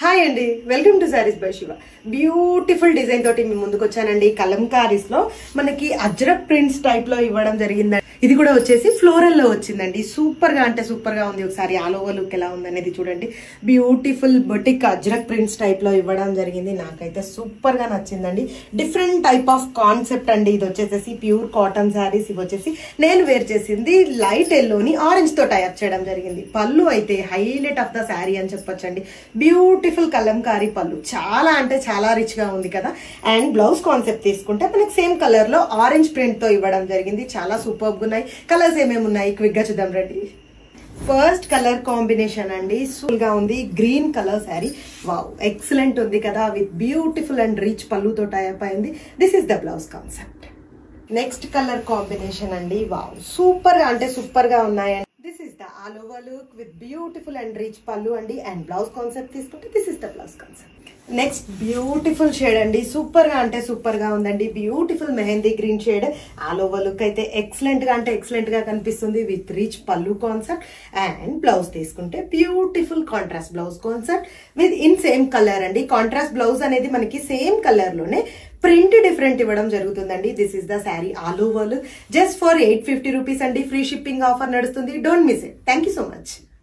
hi అండి welcome to saris by Shiva beautiful design తోటి మీ ముందుకు వచ్చానండి కలంకారీస్ లో మనకి అజ్రక్ ప్రింట్స్ టైప్ లో ఇవ్వడం జరిగిందండి ఇది కూడా వచ్చేసి ఫ్లోరల్ లో వచ్చిందండి సూపర్ గా అంటే సూపర్ గా ఉంది ఒకసారి ఆల్ ఓవర్ లుక్ ఎలా ఉంది అనేది చూడండి beautiful boutique ajrak prints type లో ఇవ్వడం జరిగింది నాకైతే సూపర్ గా నచ్చిందండి డిఫరెంట్ టైప్ ఆఫ్ కాన్సెప్ట్ అండి ఇది వచ్చేసి ప్యూర్ కాటన్ శారీస్ ఇవి వచ్చేసి నేను వేర్ చేసింది లైట్ ఎల్లోని ఆరెంజ్ తో టైప్ చేయడం జరిగింది పళ్ళు అయితే హైలైట్ ఆఫ్ ద శారీ అని చెప్పొచ్చండి బ్యూటిఫుల్ కలంకారీ పళ్ళు చాలా అంటే చాలా రిచ్ గా ఉంది కదా అండ్ బ్లౌజ్ కాన్సెప్ట్ తీసుకుంటే మనకి సేమ్ కలర్ లో ఆరెంజ్ ప్రింట్ తో ఇవ్వడం జరిగింది చాలా సూపర్ ఉన్నాయి కలర్స్ ఏమేమి ఉన్నాయి క్విక్ గా చూద్దాం రండి ఫస్ట్ కలర్ కాంబినేషన్ అండి సూల్ గా ఉంది green colour sari wow excellent ఉంది కదా విత్ బ్యూటిఫుల్ అండ్ రిచ్ పళ్ళుతో టైప్ అయింది this is the blouse concept next colour combination అండి వావ్ సూపర్ గా అంటే సూపర్ గా ఉన్నాయండి this is the all over look with beautiful and rich పళ్ళు అండి అండ్ బ్లౌజ్ కాన్సెప్ట్ తీసుకుంటే this is the blouse concept next beautiful shade అండి super గా అంటే సూపర్ గా ఉందండి beautiful mehndi green shade all over look అయితే ఎక్సలెంట్ గా అంటే ఎక్సలెంట్ గా కనిపిస్తుంది విత్ రిచ్ పళ్ళు కాన్సెప్ట్ అండ్ బ్లౌజ్ తీసుకుంటే beautiful contrast blouse concept with in same colour అండి కాంట్రాస్ట్ బ్లౌజ్ అనేది మనకి సేమ్ కలర్ లోనే ప్రింట్ డిఫరెంట్ ఇవ్వడం జరుగుతుందండి this is the sari all over look just for eight fifty rupees అండి ఫ్రీ షిప్పింగ్ ఆఫర్ నడుస్తుంది don't miss it thank you so much